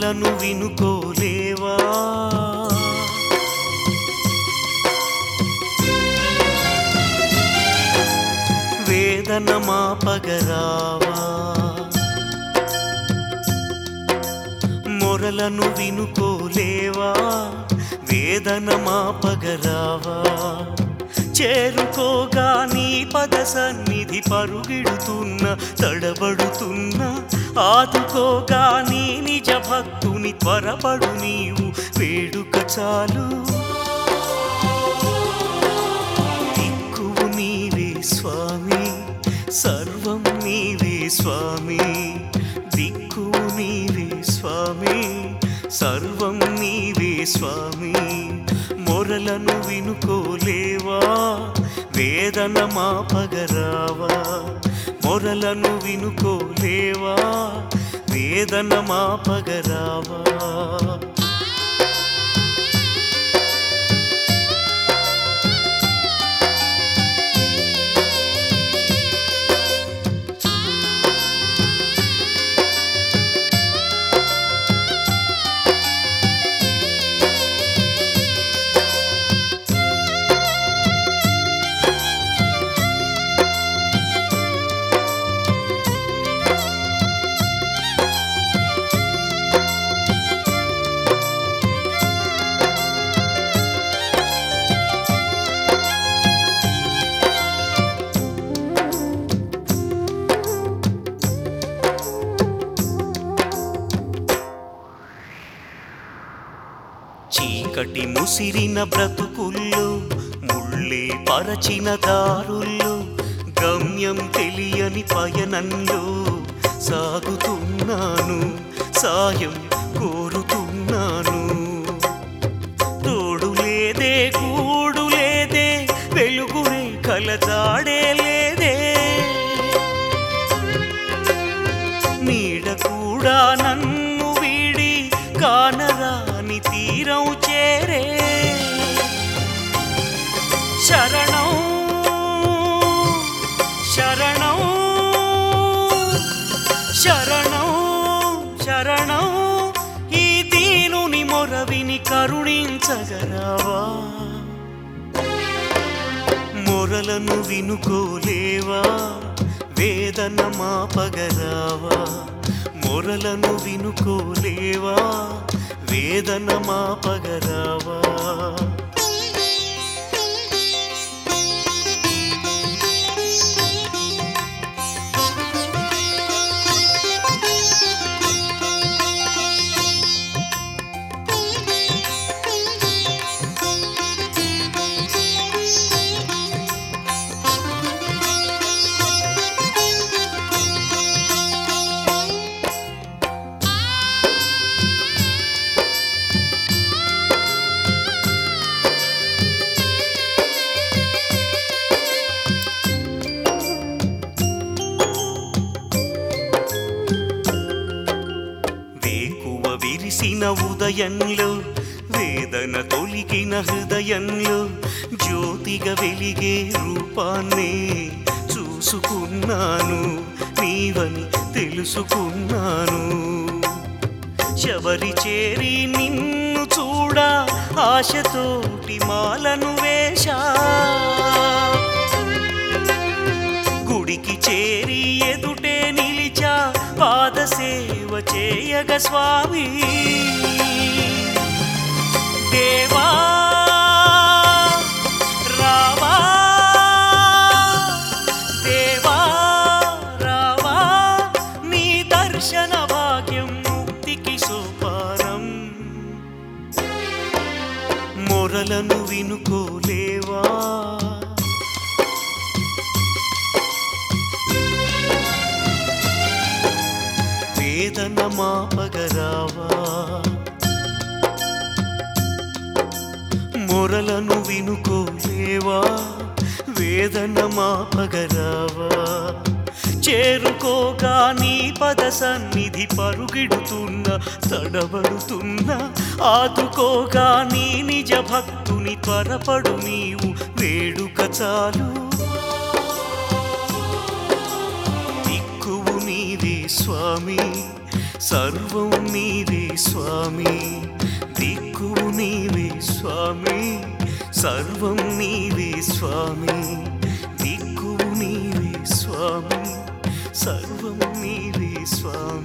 మొరలను వినుకోలేవా వేదన మాపగరావా మొరలను వినుకోలేవా వేదన మాపగరావా చేరుకోగా నీ పద సన్నిధి పరుగిడుతున్న తడబడుతున్న ఆదుకోగా నీ నిజ భక్తుని త్వరపడు నీవు వేడుక చాలు దిక్కువు నీవే స్వామి సర్వం నీవే స్వామి దిక్కువు నీవే స్వామి సర్వం నీవే స్వామి మొరలను వినుకోలేవా వేదన మాపగరావా మొరలను వినుకోలేవా వేదన మాపగరావా చీకటి ముసిరిన బ్రతుకుల్లో ముళ్ళే పరచిన దారుల్లో గమ్యం తెలియని పయనంలో సాగుతున్నాను సాయం కోరుతున్నాను తోడు లేదే కూడు లేదే వెలుగురే కలజాడే లేదే నీడ కూడా నన్ను వీడి కానరాని తీరం చేరే శరణం శరణం శరణం శరణం ఈ దీనుని మొరవిని కరుణించగరావా మొరలను వినుకోలేవా వేదన మాపగరావా మొరలను వినుకోలేవా వేదన మాపగరావా వేకువ విరిసిన ఉదయంలో వేదన తొలిగిన హృదయంలో జ్యోతిగా వెలిగే రూపాన్నే చూసుకున్నాను నీవని తెలుసుకున్నాను శబరి చేరి నిన్ను చూడ ఆశతోటి మాలను వేశా గుడికి చేరి ఎదుటే నిలిచా పాద సేవ చేయగ స్వామి దేవా రావా దేవా రావా నీ దర్శన భాగ్యం ముక్తికి సోపానం మొరలను వినుకోలేవా వేదన మాపగరావా మొరలను వినుకోలేవా వేదన మాపగరావా చేరుకోగా నీ పద సన్నిధి పరుగిడుతున్న తడబడుతున్న ఆదుకోగా నీ నిజ భక్తుని త్వరపడు నీవు వేడుక చాలు దిక్కువు నీవే స్వామి సర్వం నీవే స్వామి దిక్కువు నీవే స్వామి సర్వం నీవే స్వామి దిక్కువు నీవే స్వామి సర్వం నీవే స్వామి